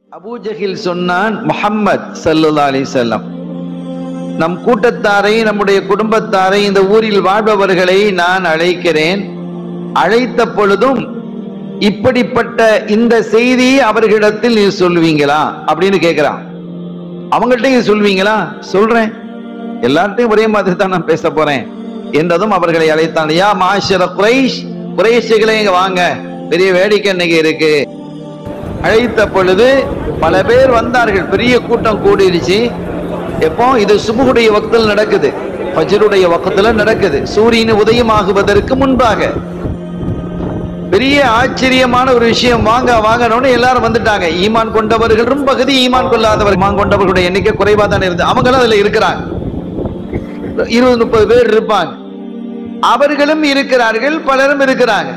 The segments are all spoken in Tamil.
அபூஜஹில் சொன்னான் முஹம்மத் சல்லுல்லா அலிசல்லாம் நம் கூட்டத்தாரை நம்முடைய குடும்பத்தாரை இந்த ஊரில் வாழ்பவர்களை நான் அழைக்கிறேன் அழைத்த பொழுதும் இப்படிப்பட்ட இந்த செய்தியை அவர்களிடத்தில் நீ சொல்லுவீங்களா அப்படின்னு கேட்கிறான் அவங்கள்ட்ட நீ சொல்வீங்களா சொல்றேன் எல்லார்ட்டையும் ஒரே மாதிரி தான் நான் பேச போறேன் என்றதும் அவர்களை அழைத்தான் யா மாஷர குறைஷ் குறைஷிகளே இங்க வாங்க பெரிய வேடிக்கை இன்னைக்கு இருக்கு அழைத்த பொழுது பல பேர் வந்தார்கள் பெரிய கூட்டம் கூடிருச்சு எப்போ இது சுபுகுடைய வக்தில் நடக்குது ஃபஜ்ருடைய வக்கத்துல நடக்குது சூரியன் உதயமாகுவதற்கு முன்பாக பெரிய ஆச்சரியமான ஒரு விஷயம் வாங்க வாங்கணும்னு எல்லாரும் வந்துட்டாங்க ஈமான் கொண்டவர்களும் பகுதி ஈமான் கொள்ளாதவர் ஈமான் கொண்டவர்களுடைய எண்ணிக்கை குறைவா தான் இருந்து அவங்களும் அதுல இருக்கிறாங்க இருபது முப்பது பேர் இருப்பாங்க அவர்களும் இருக்கிறார்கள் பலரும் இருக்கிறாங்க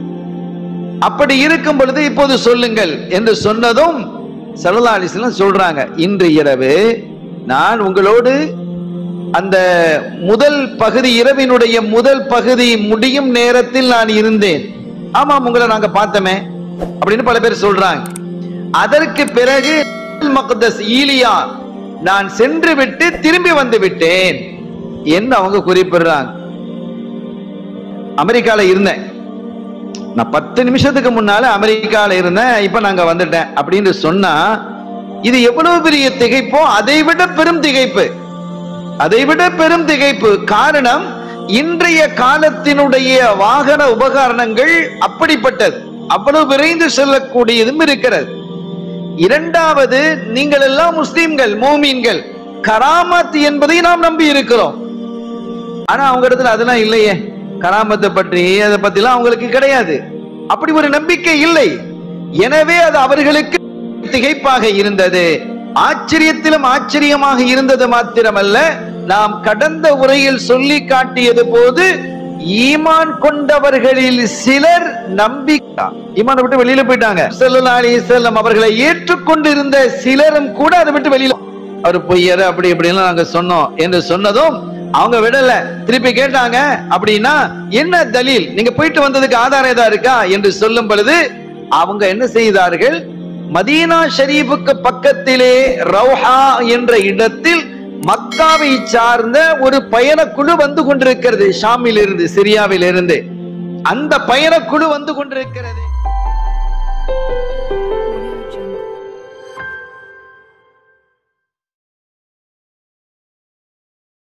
அப்படி இருக்கும் பொழுது இப்போது சொல்லுங்கள் என்று சொன்னதும் சல்லா அலிஸ்லாம் சொல்றாங்க இன்று இரவு நான் உங்களோடு அந்த முதல் பகுதி இரவினுடைய முதல் பகுதி முடியும் நேரத்தில் நான் இருந்தேன் ஆமாம் உங்களை நாங்க பார்த்தோமே அப்படின்னு பல பேர் சொல்றாங்க அதற்கு பிறகு மக்தஸ் ஈலியா நான் சென்று விட்டு திரும்பி வந்து விட்டேன் என்று அவங்க குறிப்பிடுறாங்க அமெரிக்கால இருந்தேன் நான் பத்து நிமிஷத்துக்கு முன்னால அமெரிக்கால இருந்தேன் இப்ப நாங்க வந்துட்டேன் அப்படின்னு சொன்னா இது எவ்வளவு பெரிய திகைப்போ அதை விட பெரும் திகைப்பு அதை விட பெரும் திகைப்பு காரணம் இன்றைய காலத்தினுடைய வாகன உபகரணங்கள் அப்படிப்பட்டது அவ்வளவு விரைந்து செல்லக்கூடியதும் இருக்கிறது இரண்டாவது நீங்கள் எல்லாம் முஸ்லிம்கள் மோமீன்கள் கராமத் என்பதை நாம் நம்பி இருக்கிறோம் ஆனா அவங்க இடத்துல அதெல்லாம் இல்லையே கராமத்தை பற்றி அதை பத்தி எல்லாம் அவங்களுக்கு கிடையாது அப்படி ஒரு நம்பிக்கை இல்லை எனவே அது அவர்களுக்கு திகைப்பாக இருந்தது ஆச்சரியத்திலும் ஆச்சரியமாக இருந்தது மாத்திரமல்ல நாம் கடந்த உரையில் சொல்லி காட்டியது போது ஈமான் கொண்டவர்களில் சிலர் நம்பிக்கை ஈமானை விட்டு வெளியில போயிட்டாங்க ஸல்லல்லாஹு அலைஹி வஸல்லம் அவர்களை ஏற்றுக்கொண்டிருந்த சிலரும் கூட அதை விட்டு வெளியில அவர் பொய்யர் அப்படி இப்படின்னு நாங்க சொன்னோம் என்று சொன்னதும் அவங்க விடல திருப்பி கேட்டாங்க அப்படின்னா என்ன தலீல் நீங்க போயிட்டு வந்ததுக்கு ஆதாரம் ஏதா இருக்கா என்று சொல்லும் பொழுது அவங்க என்ன செய்தார்கள் மதீனா ஷரீஃபுக்கு பக்கத்திலே ரவுஹா என்ற இடத்தில் மக்காவை சார்ந்த ஒரு பயணக்குழு வந்து கொண்டிருக்கிறது ஷாமில் இருந்து சிரியாவில் இருந்து அந்த பயணக்குழு வந்து கொண்டிருக்கிறது